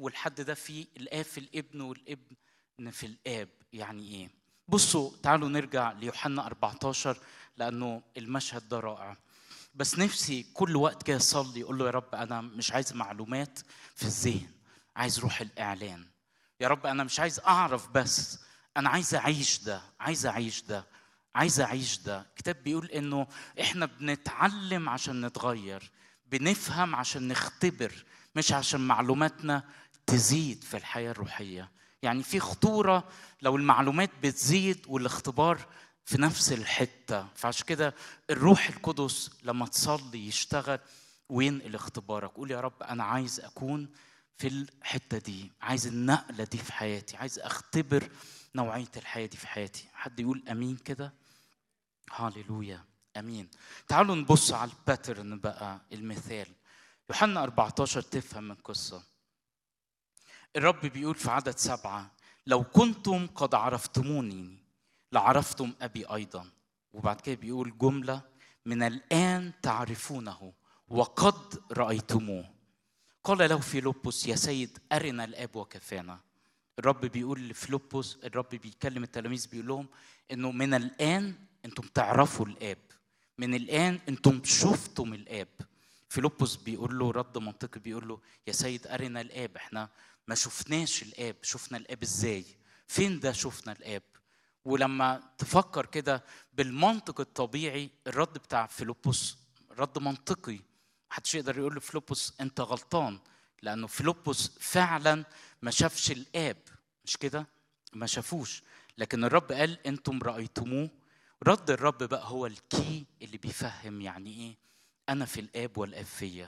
والحد ده فيه الاب في الابن والابن في الاب يعني ايه بصوا تعالوا نرجع ليوحنا 14 لانه المشهد ده رائع بس نفسي كل وقت كده اصلي اقول له يا رب انا مش عايز معلومات في الذهن عايز روح الاعلان يا رب انا مش عايز اعرف بس انا عايز اعيش ده عايز اعيش ده عايز اعيش ده الكتاب بيقول انه احنا بنتعلم عشان نتغير بنفهم عشان نختبر مش عشان معلوماتنا تزيد في الحياه الروحيه يعني في خطوره لو المعلومات بتزيد والاختبار في نفس الحته فعشان كده الروح القدس لما تصلي يشتغل وينقل اختبارك قول يا رب انا عايز اكون في الحته دي عايز النقله دي في حياتي عايز اختبر نوعيه الحياه دي في حياتي حد يقول امين كده هاليلويا امين تعالوا نبص على الباترن بقى المثال يوحنا 14 تفهم القصه الرب بيقول في عدد سبعة لو كنتم قد عرفتموني لعرفتم أبي أيضا وبعد كده بيقول جملة من الآن تعرفونه وقد رأيتموه قال له فيلبس يا سيد أرنا الآب وكفانا الرب بيقول لفيلبس الرب بيكلم التلاميذ بيقول لهم انه من الان انتم تعرفوا الاب من الان انتم شفتم الاب فيلبس بيقول له رد منطقي بيقول له يا سيد ارنا الاب احنا ما شفناش الاب شفنا الاب ازاي فين ده شفنا الاب ولما تفكر كده بالمنطق الطبيعي الرد بتاع فيلبس رد منطقي محدش يقدر يقول لفيلبس انت غلطان لانه فيلبس فعلا ما شافش الاب مش كده ما شافوش لكن الرب قال انتم رايتموه رد الرب بقى هو الكي اللي بيفهم يعني ايه انا في الاب والاب فيا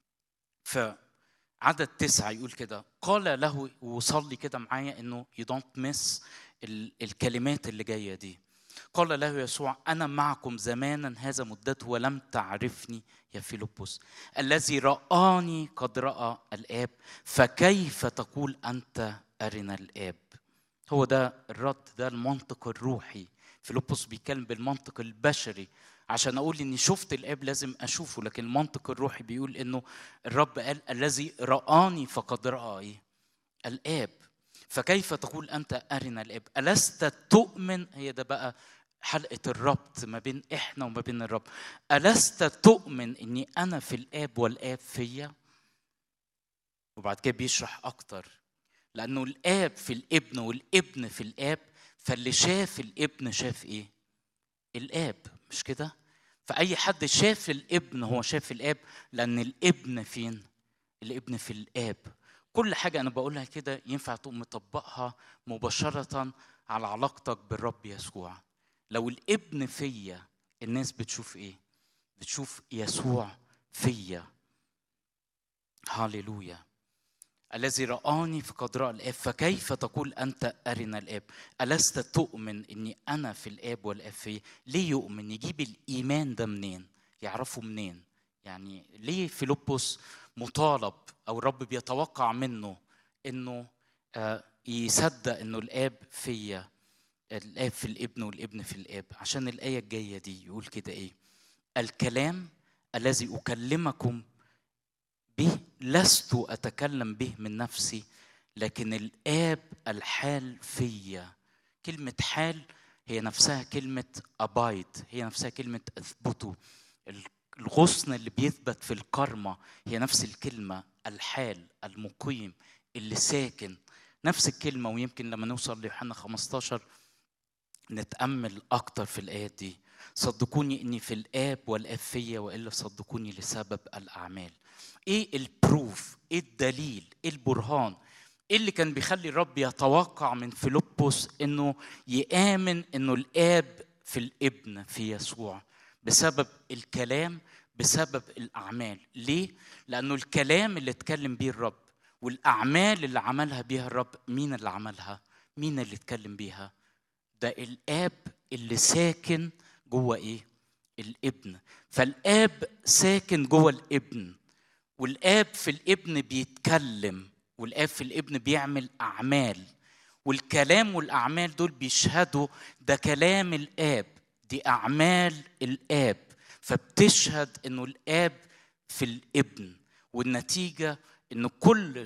فعدد تسعة يقول كده قال له وصلي كده معايا انه you don't miss الكلمات اللي جايه دي قال له يسوع انا معكم زمانا هذا مدته ولم تعرفني يا فيلبس الذي رآني قد رأى الآب فكيف تقول أنت أرنا الآب هو ده الرد ده المنطق الروحي فيلبس بيتكلم بالمنطق البشري عشان اقول اني شفت الاب لازم اشوفه لكن المنطق الروحي بيقول انه الرب قال الذي رآني فقد رأى ايه الاب فكيف تقول انت ارنا الاب الست تؤمن هي ده بقى حلقه الربط ما بين احنا وما بين الرب الست تؤمن اني انا في الاب والاب فيا وبعد كده بيشرح اكتر لانه الاب في الابن والابن في الاب فاللي شاف الابن شاف ايه الاب مش كده فاي حد شاف الابن هو شاف الاب لان الابن فين الابن في الاب كل حاجة أنا بقولها كده ينفع تقوم مطبقها مباشرة على علاقتك بالرب يسوع. لو الابن فيا الناس بتشوف إيه؟ بتشوف يسوع فيا. هاليلويا. الذي رآني فقد رأى الآب فكيف تقول أنت أرنا الآب ألست تؤمن أني أنا في الآب والآب فيا ليه يؤمن يجيب الإيمان ده منين يعرفه منين يعني ليه فيلبس مطالب او الرب بيتوقع منه انه يصدق انه الاب فيا الاب في الابن والابن في الاب عشان الايه الجايه دي يقول كده ايه الكلام الذي اكلمكم به لست اتكلم به من نفسي لكن الاب الحال فيا كلمه حال هي نفسها كلمه ابايد هي نفسها كلمه اثبتوا الغصن اللي بيثبت في الكرمة هي نفس الكلمة الحال المقيم اللي ساكن نفس الكلمة ويمكن لما نوصل ليوحنا 15 نتأمل أكتر في الآيات دي صدقوني إني في الآب والآب فيا وإلا صدقوني لسبب الأعمال إيه البروف إيه الدليل إيه البرهان إيه اللي كان بيخلي الرب يتوقع من فيلبس إنه يآمن إنه الآب في الابن في يسوع بسبب الكلام بسبب الاعمال ليه لانه الكلام اللي اتكلم بيه الرب والاعمال اللي عملها بيها الرب مين اللي عملها مين اللي اتكلم بيها ده الاب اللي ساكن جوه ايه الابن فالاب ساكن جوه الابن والاب في الابن بيتكلم والاب في الابن بيعمل اعمال والكلام والاعمال دول بيشهدوا ده كلام الاب دي اعمال الاب فبتشهد انه الاب في الابن والنتيجه ان كل